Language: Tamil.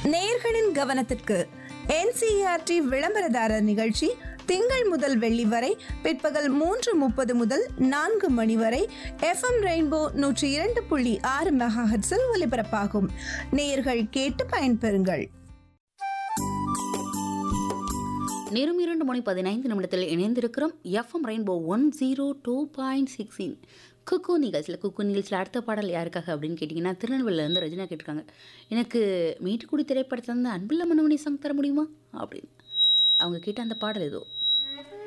நேயர்களின் கவனத்திற்கு என்சிஆர்டி விளம்பரதாரர் நிகழ்ச்சி திங்கள் முதல் வெள்ளி வரை பிற்பகல் மூன்று முப்பது முதல் நான்கு மணி வரை எஃப்எம் ரெயின்போ நூற்றி இரண்டு புள்ளி ஆறு மெகாஹெட்ஸில் ஒலிபரப்பாகும் நேயர்கள் கேட்டு பயன்பெறுங்கள் நேரம் இரண்டு மணி பதினைந்து நிமிடத்தில் இணைந்திருக்கிறோம் FM rainbow one zero two point சிக்ஸின் குக்கு நிகழ்ச்சியில் குக்கு நிகழ்ச்சியில் அடுத்த பாடல் யாருக்காக அப்படின்னு கேட்டிங்கன்னா திருநெல்வேலியிலேருந்து ரஜினா கேட்டிருக்காங்க எனக்கு மீட்டுக்குடி திரைப்படத்துலேருந்து அன்பில்ல மனமணி சாங் தர முடியுமா அப்படின்னு அவங்க கேட்ட அந்த பாடல் ஏதோ